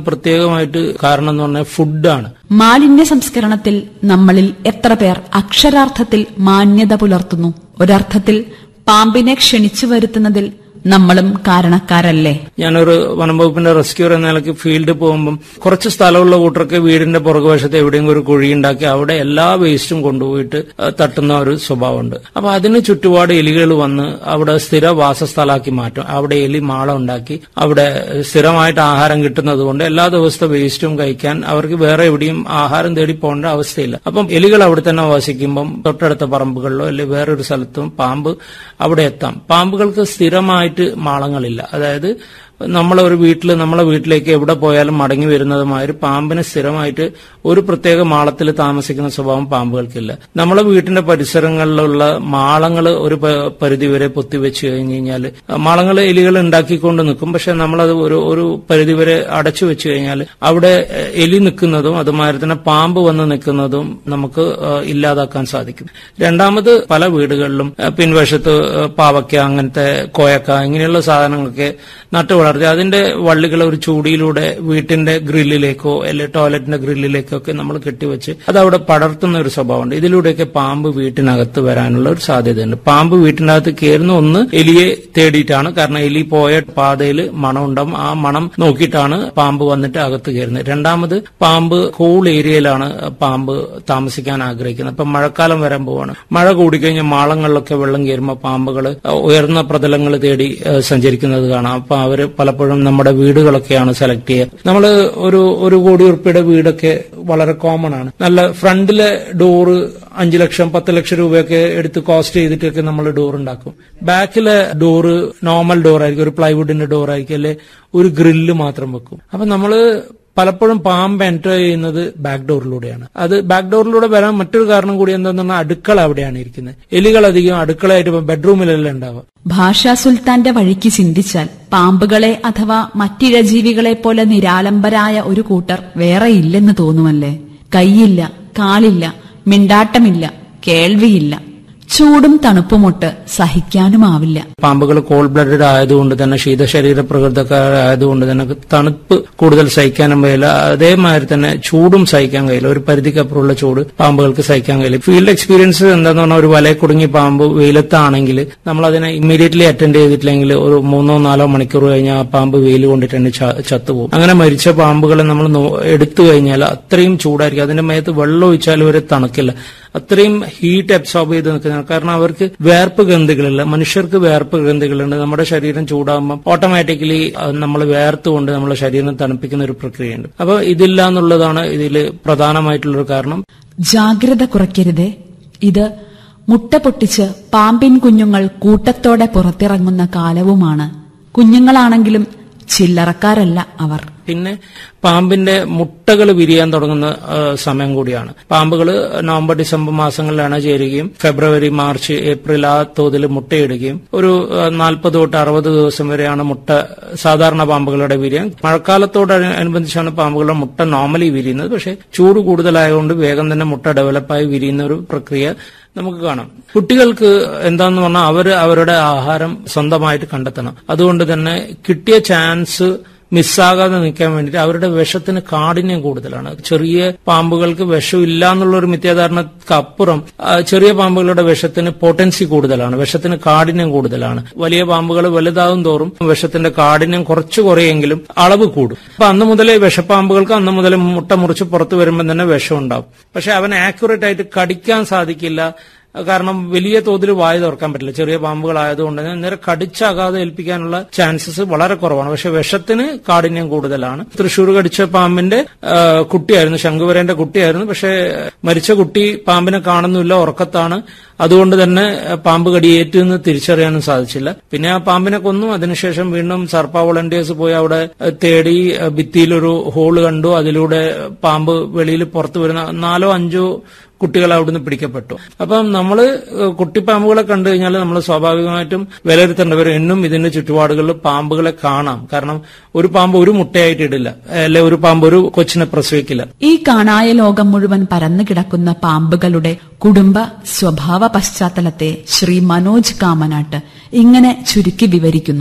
പ്രത്യേകമായിട്ട് കാരണം എന്ന് പറഞ്ഞാൽ ഫുഡാണ് മാലിന്യ സംസ്കരണത്തിൽ നമ്മളിൽ എത്ര പേർ അക്ഷരാർത്ഥത്തിൽ മാന്യത പുലർത്തുന്നു ഒരർത്ഥത്തിൽ പാമ്പിനെ ക്ഷണിച്ചു വരുത്തുന്നതിൽ നമ്മളും കാരണക്കാരല്ലേ ഞാനൊരു വനംവകുപ്പിന്റെ റെസ്ക്യൂർ എന്ന നിലയ്ക്ക് ഫീൽഡിൽ പോകുമ്പം കുറച്ച് സ്ഥലമുള്ള കൂട്ടർക്ക് വീടിന്റെ പുറകുവശത്ത് എവിടെയെങ്കിലും ഒരു കുഴി ഉണ്ടാക്കി അവിടെ എല്ലാ വേസ്റ്റും കൊണ്ടുപോയിട്ട് അഹ് തട്ടുന്ന ഒരു സ്വഭാവമുണ്ട് അപ്പൊ അതിന് ചുറ്റുപാട് എലികൾ വന്ന് അവിടെ സ്ഥിര വാസസ്ഥലാക്കി മാറ്റും അവിടെ എലി മാള ഉണ്ടാക്കി അവിടെ സ്ഥിരമായിട്ട് ആഹാരം കിട്ടുന്നത് കൊണ്ട് എല്ലാ ദിവസത്തെ വേസ്റ്റും കഴിക്കാൻ അവർക്ക് വേറെ എവിടെയും ആഹാരം തേടി പോകേണ്ട അവസ്ഥയില്ല അപ്പം എലികൾ അവിടെ തന്നെ വസിക്കുമ്പം തൊട്ടടുത്ത പറമ്പുകളിലോ അല്ലെങ്കിൽ വേറൊരു സ്ഥലത്തും പാമ്പ് അവിടെ എത്താം പാമ്പുകൾക്ക് സ്ഥിരമായിട്ട് മാളങ്ങളില്ല അതായത് നമ്മളെ ഒരു വീട്ടിൽ നമ്മളെ വീട്ടിലേക്ക് എവിടെ പോയാലും മടങ്ങി വരുന്നതുമാതിരി പാമ്പിന് സ്ഥിരമായിട്ട് ഒരു പ്രത്യേക മാളത്തിൽ താമസിക്കുന്ന സ്വഭാവം പാമ്പുകൾക്കില്ല നമ്മളെ വീട്ടിന്റെ പരിസരങ്ങളിലുള്ള മാളങ്ങൾ ഒരു പ- പരിധിവരെ പൊത്തിവെച്ച് കഴിഞ്ഞ് കഴിഞ്ഞാൽ മാളങ്ങൾ എലികൾ ഉണ്ടാക്കിക്കൊണ്ട് നിൽക്കും പക്ഷെ നമ്മളത് ഒരു ഒരു പരിധിവരെ അടച്ചു വെച്ച് കഴിഞ്ഞാൽ അവിടെ എ, എലി നിൽക്കുന്നതും അതുമാതിരി തന്നെ പാമ്പ് വന്ന് നിൽക്കുന്നതും നമുക്ക് ആ, ഇല്ലാതാക്കാൻ സാധിക്കും രണ്ടാമത് പല വീടുകളിലും ആ, പിൻവശത്ത് ആ, പാവയ്ക്ക അങ്ങനത്തെ കോയക്ക ഇങ്ങനെയുള്ള സാധനങ്ങളൊക്കെ നട്ടു വളർത്തി അതിന്റെ വള്ളികൾ ഒരു ചൂടിയിലൂടെ വീട്ടിന്റെ ഗ്രില്ലിലേക്കോ അല്ലെങ്കിൽ ടോയ്ലറ്റിന്റെ ഗ്രില്ലിലേക്കോ ഒക്കെ നമ്മൾ കെട്ടിവെച്ച് അത് അവിടെ പടർത്തുന്ന ഒരു സ്വഭാവമുണ്ട് ഇതിലൂടെയൊക്കെ പാമ്പ് വീട്ടിനകത്ത് വരാനുള്ള ഒരു സാധ്യതയുണ്ട് പാമ്പ് വീട്ടിനകത്ത് കയറുന്ന ഒന്ന് എലിയെ തേടിയിട്ടാണ് കാരണം എലി പോയ പാതയിൽ മണം ഉണ്ടാവും ആ മണം നോക്കിയിട്ടാണ് പാമ്പ് വന്നിട്ട് അകത്ത് കയറുന്നത് രണ്ടാമത് പാമ്പ് കൂൾ ഏരിയയിലാണ് പാമ്പ് താമസിക്കാൻ ആഗ്രഹിക്കുന്നത് ഇപ്പൊ മഴക്കാലം വരാൻ പോവാണ് മഴ കൂടിക്കഴിഞ്ഞാൽ മാളങ്ങളിലൊക്കെ വെള്ളം കയറുമ്പോൾ പാമ്പുകൾ ഉയർന്ന പ്രതലങ്ങൾ തേടി ഏഹ്, സഞ്ചരിക്കുന്നത് കാണാം അപ്പൊ അവര് പലപ്പോഴും നമ്മുടെ വീടുകളൊക്കെയാണ് സെലക്ട് ചെയ്യുക നമ്മൾ ഒരു ഒരു കോടി ഉറുപ്പിയുടെ വീടൊക്കെ വളരെ കോമൺ ആണ് നല്ല ഫ്രണ്ടിലെ ഡോറ് അഞ്ചു ലക്ഷം പത്ത് ലക്ഷം രൂപയൊക്കെ എടുത്ത് കോസ്റ്റ് ചെയ്തിട്ടൊക്കെ നമ്മൾ ഡോർ ഉണ്ടാക്കും ബാക്കിലെ ഡോറ് നോർമൽ ഡോർ ആയിരിക്കും ഒരു പ്ലൈവുഡിന്റെ ഡോർ ആയിരിക്കും അല്ലെ ഒരു ഗ്രില്ല് മാത്രം വെക്കും അപ്പൊ നമ്മള് പലപ്പോഴും പാമ്പ് എൻറ്റർ ചെയ്യുന്നത് ബാക്ക് ഡോറിലൂടെയാണ് അത് ബാക്ക് ഡോറിലൂടെ വരാൻ മറ്റൊരു കാരണം കൂടി എന്താന്ന് പറഞ്ഞാൽ അടുക്കള അവിടെയാണ് ഇരിക്കുന്നത് എലികൾ അധികം അടുക്കളയായിട്ട് ബെഡ്റൂമിലല്ല ഉണ്ടാവുക ഭാഷാ സുൽത്താന്റെ വഴിക്ക് ചിന്തിച്ചാൽ പാമ്പുകളെ അഥവാ മറ്റിഴജീവികളെ പോലെ നിരാലംബരായ ഒരു കൂട്ടർ വേറെ ഇല്ലെന്ന് തോന്നുമല്ലേ കൈയില്ല കാലില്ല മിണ്ടാട്ടമില്ല കേൾവിയില്ല ചൂടും തണുപ്പുമൊട്ട് സഹിക്കാനുമാവില്ല പാമ്പുകൾ കോൾ ബ്ലഡഡ് ആയതുകൊണ്ട് തന്നെ ശീതശരീര പ്രകൃതക്കാരായതുകൊണ്ട് തന്നെ തണുപ്പ് കൂടുതൽ സഹിക്കാനും കഴിയില്ല അതേമാതിരി തന്നെ ചൂടും സഹിക്കാൻ കഴിയില്ല ഒരു പരിധിക്കപ്പുറമുള്ള ചൂട് പാമ്പുകൾക്ക് സഹിക്കാൻ കഴിയില്ല ഫീൽഡ് എക്സ്പീരിയൻസ് എന്താന്ന് പറഞ്ഞാൽ ഒരു വലയെ കുടുങ്ങി പാമ്പ് വെയിലത്താണെങ്കിൽ നമ്മൾ അതിനെ ഇമ്മീഡിയറ്റ്ലി അറ്റൻഡ് ചെയ്തിട്ടില്ലെങ്കിൽ ഒരു മൂന്നോ നാലോ മണിക്കൂർ കഴിഞ്ഞാൽ ആ പാമ്പ് വെയിൽ കൊണ്ടിട്ട് തന്നെ ച- ചത്തുപോകും അങ്ങനെ മരിച്ച പാമ്പുകളെ നമ്മൾ നോ- എടുത്തു കഴിഞ്ഞാൽ അത്രയും ചൂടായിരിക്കും അതിന്റെ മേത്ത് വെള്ളം ഒഴിച്ചാൽ വരെ തണുക്കില്ല അത്രയും ഹീറ്റ് അബ്സോർബ് ചെയ്ത് നിൽക്കുന്നതാണ് കാരണം അവർക്ക് വേർപ്പ് ഗ്രന്ഥികളില്ല മനുഷ്യർക്ക് വേർപ്പ് ഗ്രന്ഥികളുണ്ട് നമ്മുടെ ശരീരം ചൂടാകുമ്പോൾ ഓട്ടോമാറ്റിക്കലി നമ്മൾ വേർത്തുകൊണ്ട് നമ്മുടെ ശരീരം തണുപ്പിക്കുന്ന ഒരു പ്രക്രിയയുണ്ട് അപ്പോൾ ഇതില്ല എന്നുള്ളതാണ് ഇതിൽ പ്രധാനമായിട്ടുള്ളൊരു കാരണം ജാഗ്രത കുറയ്ക്കരുതേ ഇത് മുട്ട പൊട്ടിച്ച് പാമ്പിൻ കുഞ്ഞുങ്ങൾ കൂട്ടത്തോടെ പുറത്തിറങ്ങുന്ന കാലവുമാണ് കുഞ്ഞുങ്ങളാണെങ്കിലും ചില്ലറക്കാരല്ല അവർ പിന്നെ പാമ്പിന്റെ മുട്ടകൾ വിരിയാൻ തുടങ്ങുന്ന ആ, സമയം കൂടിയാണ് പാമ്പുകൾ നവംബർ ഡിസംബർ മാസങ്ങളിലാണ് ചേരുകയും ഫെബ്രുവരി മാർച്ച് ഏപ്രിൽ ആ തോതിൽ മുട്ടയിടുകയും ഒരു നാൽപ്പത് തൊട്ട് അറുപത് ദിവസം വരെയാണ് മുട്ട സാധാരണ പാമ്പുകളുടെ വിരിയാൻ മഴക്കാലത്തോട് അനു- അനുബന്ധിച്ചാണ് പാമ്പുകളുടെ മുട്ട നോർമലി വിരിയുന്നത് പക്ഷേ ചൂട് കൂടുതലായതുകൊണ്ട് വേഗം തന്നെ മുട്ട ഡെവലപ്പായി വിരിയുന്ന ഒരു പ്രക്രിയ നമുക്ക് കാണാം കുട്ടികൾക്ക് എന്താന്ന് പറഞ്ഞാൽ അവര് അവരുടെ ആഹാരം സ്വന്തമായിട്ട് കണ്ടെത്തണം അതുകൊണ്ട് തന്നെ കിട്ടിയ ചാൻസ് മിസ്സാകാതെ നിൽക്കാൻ വേണ്ടിയിട്ട് അവരുടെ വിഷത്തിന് കാഠിന്യം കൂടുതലാണ് ചെറിയ പാമ്പുകൾക്ക് വിഷമില്ല എന്നുള്ള ഒരു മിഥ്യാധാരണക്ക് അപ്പുറം ആ, ചെറിയ പാമ്പുകളുടെ വിഷത്തിന് പൊട്ടൻസി കൂടുതലാണ് വിഷത്തിന് കാഠിന്യം കൂടുതലാണ് വലിയ പാമ്പുകൾ വലുതാകും തോറും വിഷത്തിന്റെ കാഠിന്യം കുറച്ച് കുറയെങ്കിലും അളവ് കൂടും അപ്പൊ അന്ന് മുതലേ വിഷപ്പാമ്പുകൾക്ക് അന്ന് മുതലേ മുട്ട മുറിച്ച് പുറത്തു വരുമ്പോൾ തന്നെ വിഷം ഉണ്ടാവും പക്ഷെ അവന് ആക്യുറേറ്റ് ആയിട്ട് കടിക്കാൻ സാധിക്കില്ല കാരണം വലിയ തോതിൽ വായ തുറക്കാൻ പറ്റില്ല ചെറിയ പാമ്പുകളായതുകൊണ്ട് തന്നെ നേരെ കടിച്ചാകാതെ ഏൽപ്പിക്കാനുള്ള ചാൻസസ് വളരെ കുറവാണ് പക്ഷെ വിഷത്തിന് കാഠിന്യം കൂടുതലാണ് തൃശൂർ കടിച്ച പാമ്പിന്റെ ആ, കുട്ടിയായിരുന്നു ശംഖുവരന്റെ കുട്ടിയായിരുന്നു പക്ഷെ മരിച്ച കുട്ടി പാമ്പിനെ കാണുന്നില്ല ഉറക്കത്താണ് അതുകൊണ്ട് തന്നെ ആ, പാമ്പ് കടിയേറ്റു എന്ന് തിരിച്ചറിയാനും സാധിച്ചില്ല പിന്നെ ആ പാമ്പിനെ കൊന്നു അതിനുശേഷം വീണ്ടും സർപ്പ വോളണ്ടിയേഴ്സ് പോയി അവിടെ ആ, തേടി ആ, ഭിത്തിയിലൊരു ഹോള് കണ്ടു അതിലൂടെ പാമ്പ് വെളിയിൽ പുറത്തു വരുന്ന നാലോ അഞ്ചോ കുട്ടികൾ അവിടുന്ന് പിടിക്കപ്പെട്ടു അപ്പം നമ്മൾ കുട്ടിപ്പാമ്പുകളെ കണ്ടു കഴിഞ്ഞാൽ നമ്മൾ സ്വാഭാവികമായിട്ടും വിലയിരുത്തേണ്ടവർ എന്നും ഇതിന്റെ ചുറ്റുപാടുകളിൽ പാമ്പുകളെ കാണാം കാരണം ഒരു പാമ്പ് ഒരു മുട്ടയായിട്ട് ഇടില്ല അല്ലെ ഒരു പാമ്പ് ഒരു കൊച്ചിനെ പ്രസവിക്കില്ല ഈ കാണായ ലോകം മുഴുവൻ പരന്നു കിടക്കുന്ന പാമ്പുകളുടെ കുടുംബ സ്വഭാവ പശ്ചാത്തലത്തെ ശ്രീ മനോജ് കാമനാട്ട് ഇങ്ങനെ ചുരുക്കി വിവരിക്കുന്നു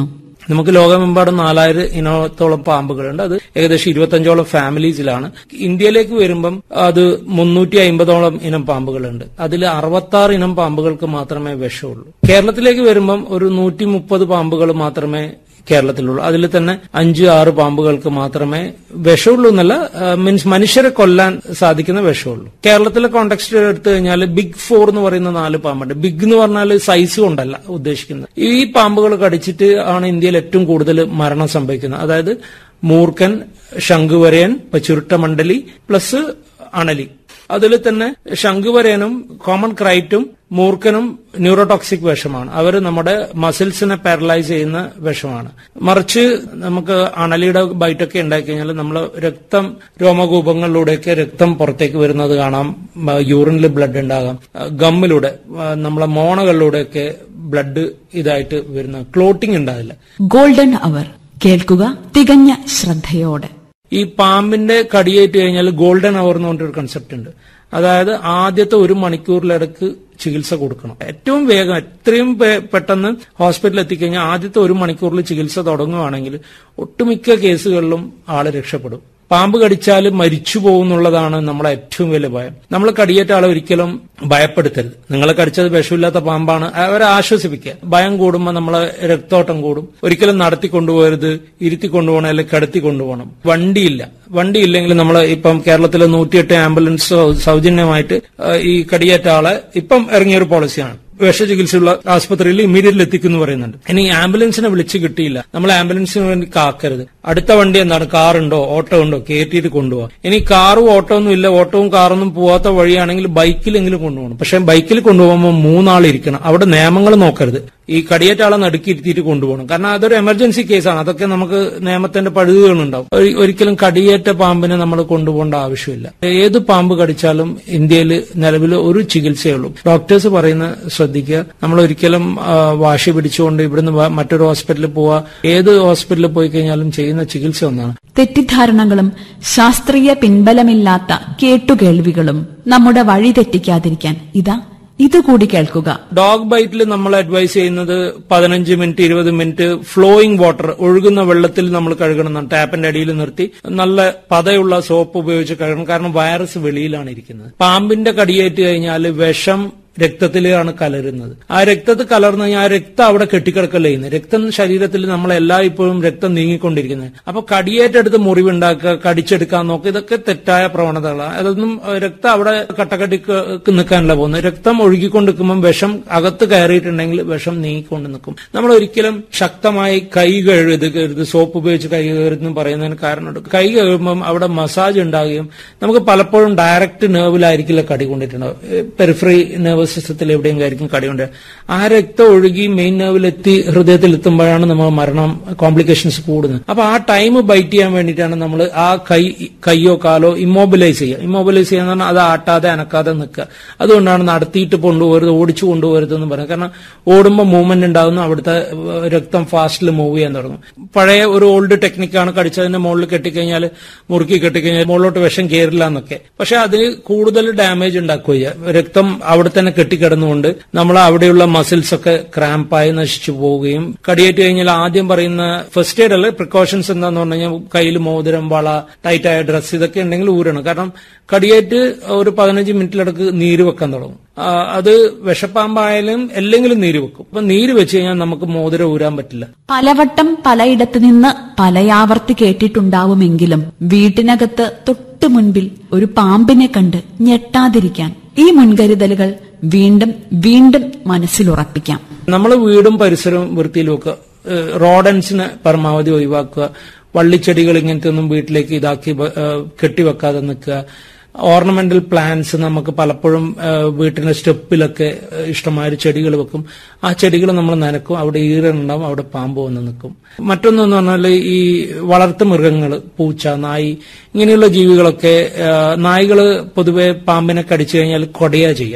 നമുക്ക് ലോകമെമ്പാടും നാലായിരം ഇനത്തോളം പാമ്പുകളുണ്ട് അത് ഏകദേശം ഇരുപത്തഞ്ചോളം ഫാമിലീസിലാണ് ഇന്ത്യയിലേക്ക് വരുമ്പം അത് മുന്നൂറ്റി അമ്പതോളം ഇനം പാമ്പുകളുണ്ട് അതിൽ അറുപത്തി ആറ് ഇനം പാമ്പുകൾക്ക് മാത്രമേ വിഷമുള്ളൂ കേരളത്തിലേക്ക് വരുമ്പം ഒരു നൂറ്റി മുപ്പത് പാമ്പുകൾ മാത്രമേ കേരളത്തിലുള്ളൂ അതിൽ തന്നെ അഞ്ച് ആറ് പാമ്പുകൾക്ക് മാത്രമേ വിഷമുള്ളൂ എന്നല്ല മീൻസ് മനുഷ്യരെ കൊല്ലാൻ സാധിക്കുന്ന വിഷമുള്ളൂ കേരളത്തിലെ കോണ്ടെക്സ്റ്റ് എടുത്തു കഴിഞ്ഞാൽ ബിഗ് ഫോർ എന്ന് പറയുന്ന നാല് പാമ്പുണ്ട് ബിഗ് എന്ന് പറഞ്ഞാൽ സൈസ് കൊണ്ടല്ല ഉദ്ദേശിക്കുന്നത് ഈ പാമ്പുകൾ കടിച്ചിട്ട് ആണ് ഇന്ത്യയിൽ ഏറ്റവും കൂടുതൽ മരണം സംഭവിക്കുന്നത് അതായത് മൂർഖൻ ശംഖുവരയൻ ചുരുട്ടമണ്ഡലി പ്ലസ് അണലി അതിൽ തന്നെ ശംഖുവരയനും കോമൺ ക്രൈറ്റും മൂർഖനും ന്യൂറോടോക്സിക് വിഷമാണ് അവർ നമ്മുടെ മസിൽസിനെ പാരലൈസ് ചെയ്യുന്ന വിഷമാണ് മറിച്ച് നമുക്ക് അണലിയുടെ ബൈറ്റൊക്കെ ഉണ്ടാക്കി കഴിഞ്ഞാൽ നമ്മൾ രക്തം രോമകൂപങ്ങളിലൂടെയൊക്കെ രക്തം പുറത്തേക്ക് വരുന്നത് കാണാം യൂറിനിൽ ബ്ലഡ് ഉണ്ടാകാം ഗമ്മിലൂടെ നമ്മളെ മോണകളിലൂടെയൊക്കെ ബ്ലഡ് ഇതായിട്ട് വരുന്ന ക്ലോട്ടിംഗ് ഉണ്ടാവില്ല ഗോൾഡൻ അവർ കേൾക്കുക തികഞ്ഞ ശ്രദ്ധയോടെ ഈ പാമ്പിന്റെ കടിയേറ്റ് കഴിഞ്ഞാൽ ഗോൾഡൻ അവർ എന്ന് പറഞ്ഞൊരു കൺസെപ്റ്റ് ഉണ്ട് അതായത് ആദ്യത്തെ ഒരു മണിക്കൂറിലിടക്ക് ചികിത്സ കൊടുക്കണം ഏറ്റവും വേഗം എത്രയും പെട്ടെന്ന് ഹോസ്പിറ്റലിൽ എത്തിക്കഴിഞ്ഞാൽ ആദ്യത്തെ ഒരു മണിക്കൂറിൽ ചികിത്സ തുടങ്ങുകയാണെങ്കിൽ ഒട്ടുമിക്ക കേസുകളിലും ആള് രക്ഷപ്പെടും പാമ്പ് കടിച്ചാൽ മരിച്ചു പോകുന്നുള്ളതാണ് നമ്മളെ ഏറ്റവും വലിയ ഭയം നമ്മൾ കടിയേറ്റ ആളെ ഒരിക്കലും ഭയപ്പെടുത്തരുത് നിങ്ങളെ കടിച്ചത് വിഷമില്ലാത്ത പാമ്പാണ് അവരെ ആശ്വസിപ്പിക്കുക ഭയം കൂടുമ്പോൾ നമ്മളെ രക്തോട്ടം കൂടും ഒരിക്കലും നടത്തി കൊണ്ടുപോകരുത് ഇരുത്തി കൊണ്ടുപോകണം അല്ലെങ്കിൽ കടത്തി കൊണ്ടുപോകണം വണ്ടിയില്ല വണ്ടി ഇല്ലെങ്കിൽ നമ്മൾ ഇപ്പം കേരളത്തിലെ നൂറ്റിയെട്ട് ആംബുലൻസ് സൗജന്യമായിട്ട് ഈ കടിയേറ്റ ആളെ ഇപ്പം ഇറങ്ങിയൊരു പോളിസിയാണ് വിഷചികിത്സയുള്ള ആസ്പത്രിയിൽ ഇമ്മീഡിയറ്റ്ലി എത്തിക്കുന്നു പറയുന്നുണ്ട് ഇനി ആംബുലൻസിനെ വിളിച്ച് കിട്ടിയില്ല നമ്മൾ ആംബുലൻസിന് വേണ്ടി കാക്കരുത് അടുത്ത വണ്ടി എന്താണ് കാറുണ്ടോ ഓട്ടോ ഉണ്ടോ കയറ്റിയിട്ട് കൊണ്ടുപോകാം ഇനി കാറും ഓട്ടോ ഒന്നും ഇല്ല ഓട്ടോവും കാറൊന്നും പോവാത്ത വഴിയാണെങ്കിൽ ബൈക്കിലെങ്കിലും കൊണ്ടുപോകണം പക്ഷെ ബൈക്കിൽ കൊണ്ടുപോകുമ്പോൾ മൂന്നാൾ ഇരിക്കണം അവിടെ നിയമങ്ങൾ നോക്കരുത് ഈ കടിയേറ്റ ആളെ നടുക്കിയിരുത്തിയിട്ട് കൊണ്ടുപോകണം കാരണം അതൊരു എമർജൻസി കേസാണ് അതൊക്കെ നമുക്ക് നിയമത്തിന്റെ പഴുതുകളുണ്ടാവും ഒരിക്കലും കടിയേറ്റ പാമ്പിനെ നമ്മൾ കൊണ്ടുപോകേണ്ട ആവശ്യമില്ല ഏത് പാമ്പ് കടിച്ചാലും ഇന്ത്യയിൽ നിലവിൽ ഒരു ചികിത്സയുള്ളൂ ഡോക്ടേഴ്സ് പറയുന്ന ശ്രദ്ധിക്കുക നമ്മൾ ഒരിക്കലും വാശി പിടിച്ചുകൊണ്ട് ഇവിടുന്ന് മറ്റൊരു ഹോസ്പിറ്റലിൽ പോവുക ഏത് ഹോസ്പിറ്റലിൽ പോയി കഴിഞ്ഞാലും ചെയ്യുന്ന ചികിത്സ ഒന്നാണ് തെറ്റിദ്ധാരണകളും ശാസ്ത്രീയ പിൻബലമില്ലാത്ത കേട്ടുകേൾവികളും നമ്മുടെ വഴി തെറ്റിക്കാതിരിക്കാൻ ഇതാ ഇതുകൂടി കേൾക്കുക ഡോഗ് ബൈറ്റിൽ നമ്മൾ അഡ്വൈസ് ചെയ്യുന്നത് പതിനഞ്ച് മിനിറ്റ് ഇരുപത് മിനിറ്റ് ഫ്ലോയിങ് വാട്ടർ ഒഴുകുന്ന വെള്ളത്തിൽ നമ്മൾ കഴുകണം ടാപ്പിന്റെ അടിയിൽ നിർത്തി നല്ല പതയുള്ള സോപ്പ് ഉപയോഗിച്ച് കഴുകണം കാരണം വൈറസ് വെളിയിലാണ് ഇരിക്കുന്നത് പാമ്പിന്റെ കടിയേറ്റ് കഴിഞ്ഞാൽ വിഷം രക്തത്തിലാണ് കലരുന്നത് ആ രക്തത്തിൽ കലർന്നു കഴിഞ്ഞാൽ ആ രക്തം അവിടെ കെട്ടിക്കിടക്കല്ലേ ചെയ്യുന്നത് രക്തം ശരീരത്തിൽ നമ്മളെല്ലാ ഇപ്പോഴും രക്തം നീങ്ങിക്കൊണ്ടിരിക്കുന്നത് അപ്പൊ കടിയേറ്റെടുത്ത് മുറിവുണ്ടാക്കുക കടിച്ചെടുക്കാൻ നോക്കുക ഇതൊക്കെ തെറ്റായ പ്രവണതകളാണ് അതൊന്നും രക്തം അവിടെ കട്ടക്കടിക്ക് നിൽക്കാനല്ല പോകുന്നത് രക്തം ഒഴുകിക്കൊണ്ട് നിൽക്കുമ്പോൾ വിഷം അകത്ത് കയറിയിട്ടുണ്ടെങ്കിൽ വിഷം നീങ്ങിക്കൊണ്ട് നിൽക്കും നമ്മൾ ഒരിക്കലും ശക്തമായി കൈ കഴുകരുത് സോപ്പ് ഉപയോഗിച്ച് കൈ കഴുകുന്നു പറയുന്നതിന് കാരണമുണ്ട് കൈ കഴുകുമ്പം അവിടെ മസാജ് ഉണ്ടാകുകയും നമുക്ക് പലപ്പോഴും ഡയറക്റ്റ് നെർവിലായിരിക്കില്ല കടി കൊണ്ടിട്ടുണ്ടാവും പെരിഫറി നെർവ് സിസ്റ്റത്തിൽ എവിടെയെങ്കിലും ആയിരിക്കും കടിയുണ്ട് ആ രക്തം ഒഴുകി മെയിൻ നെർവിലെത്തി ഹൃദയത്തിൽ എത്തുമ്പോഴാണ് നമ്മൾ മരണം കോംപ്ലിക്കേഷൻസ് കൂടുന്നത് അപ്പൊ ആ ടൈം ബൈറ്റ് ചെയ്യാൻ വേണ്ടിയിട്ടാണ് നമ്മൾ ആ കൈ കയ്യോ കാലോ ഇമ്മോബിലൈസ് ചെയ്യുക ഇമ്മോബിലൈസ് ചെയ്യാന്ന് പറഞ്ഞാൽ അത് ആട്ടാതെ അനക്കാതെ നിൽക്കുക അതുകൊണ്ടാണ് നടത്തിയിട്ട് കൊണ്ടുപോകരുത് ഓടിച്ചു കൊണ്ടുപോകരുത് എന്ന് പറയുന്നത് കാരണം ഓടുമ്പോൾ മൂവ്മെന്റ് ഉണ്ടാകുന്നു അവിടുത്തെ രക്തം ഫാസ്റ്റിൽ മൂവ് ചെയ്യാൻ തുടങ്ങും പഴയ ഒരു ഓൾഡ് ടെക്നിക്കാണ് കടിച്ചതിന്റെ മുകളിൽ കെട്ടിക്കഴിഞ്ഞാൽ മുറുക്കി കെട്ടിക്കഴിഞ്ഞാൽ മുകളിലോട്ട് വിഷം കയറില്ല എന്നൊക്കെ പക്ഷെ അതിന് കൂടുതൽ ഡാമേജ് ഉണ്ടാക്കുക രക്തം അവിടെ തന്നെ കെട്ടിക്കിടന്നുകൊണ്ട് നമ്മൾ അവിടെയുള്ള മസിൽസ് ഒക്കെ ക്രാമ്പായി നശിച്ചു പോവുകയും കടിയേറ്റ് കഴിഞ്ഞാൽ ആദ്യം പറയുന്ന ഫസ്റ്റ് എയ്ഡ് അല്ല പ്രിക്കോഷൻസ് എന്താന്ന് പറഞ്ഞു കഴിഞ്ഞാൽ കയ്യിൽ മോതിരം വള ടൈറ്റായ ഡ്രസ്സ് ഇതൊക്കെ ഉണ്ടെങ്കിൽ ഊരണം കാരണം കടിയേറ്റ് ഒരു പതിനഞ്ച് മിനിറ്റിലടക്ക് നീര് വെക്കാൻ തുടങ്ങും അത് വിഷപ്പാമ്പായാലും എല്ലെങ്കിലും നീര് വെക്കും അപ്പൊ നീര് വെച്ച് കഴിഞ്ഞാൽ നമുക്ക് മോതിരം ഊരാൻ പറ്റില്ല പലവട്ടം പലയിടത്ത് നിന്ന് പലയാവർത്തി കേട്ടിട്ടുണ്ടാവുമെങ്കിലും വീട്ടിനകത്ത് തൊട്ടു മുൻപിൽ ഒരു പാമ്പിനെ കണ്ട് ഞെട്ടാതിരിക്കാൻ ഈ മുൻകരുതലുകൾ വീണ്ടും വീണ്ടും മനസ്സിലുറപ്പിക്കാം നമ്മൾ വീടും പരിസരവും വൃത്തിയിൽ വെക്കുക റോഡൻസിനെ പരമാവധി ഒഴിവാക്കുക വള്ളിച്ചെടികൾ ഇങ്ങനത്തെ ഒന്നും വീട്ടിലേക്ക് ഇതാക്കി കെട്ടിവെക്കാതെ നിൽക്കുക ഓർണമെന്റൽ പ്ലാന്റ്സ് നമുക്ക് പലപ്പോഴും വീട്ടിന്റെ സ്റ്റെപ്പിലൊക്കെ ഇഷ്ടമായ ചെടികൾ വെക്കും ആ ചെടികൾ നമ്മൾ നനക്കും അവിടെ ഈറുണ്ടാവും അവിടെ പാമ്പ് വന്ന് നിൽക്കും മറ്റൊന്നെന്ന് പറഞ്ഞാൽ ഈ വളർത്തു മൃഗങ്ങൾ പൂച്ച നായി ഇങ്ങനെയുള്ള ജീവികളൊക്കെ നായ്കൾ പൊതുവെ പാമ്പിനെ കടിച്ചു കഴിഞ്ഞാൽ കൊടയാ ചെയ്യുക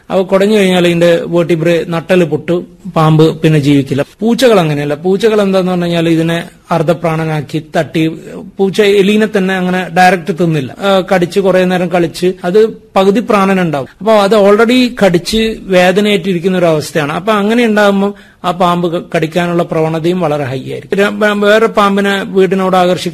അവ കുടഞ്ഞു കഴിഞ്ഞാൽ ഇതിന്റെ വേർട്ടിബ്രെ നട്ടല് പൊട്ടു പാമ്പ് പിന്നെ ജീവിക്കില്ല പൂച്ചകൾ അങ്ങനെയല്ല പൂച്ചകൾ എന്താന്ന് പറഞ്ഞു കഴിഞ്ഞാൽ ഇതിനെ അർദ്ധപ്രാണനാക്കി തട്ടി പൂച്ച എലീനെ തന്നെ അങ്ങനെ ഡയറക്റ്റ് തിന്നില്ല ആ, കടിച്ച് കുറെ നേരം കളിച്ച് അത് പകുതി പ്രാണനുണ്ടാവും അപ്പൊ അത് ഓൾറെഡി കടിച്ച് വേദനയേറ്റിരിക്കുന്ന ഒരു അവസ്ഥയാണ് അപ്പൊ അങ്ങനെ ഉണ്ടാകുമ്പോൾ ആ പാമ്പ് ക- കടിക്കാനുള്ള പ്രവണതയും വളരെ ഹൈ ആയിരിക്കും ര- വേറെ പാമ്പിനെ വീടിനോട് ആകർഷിക്കുന്ന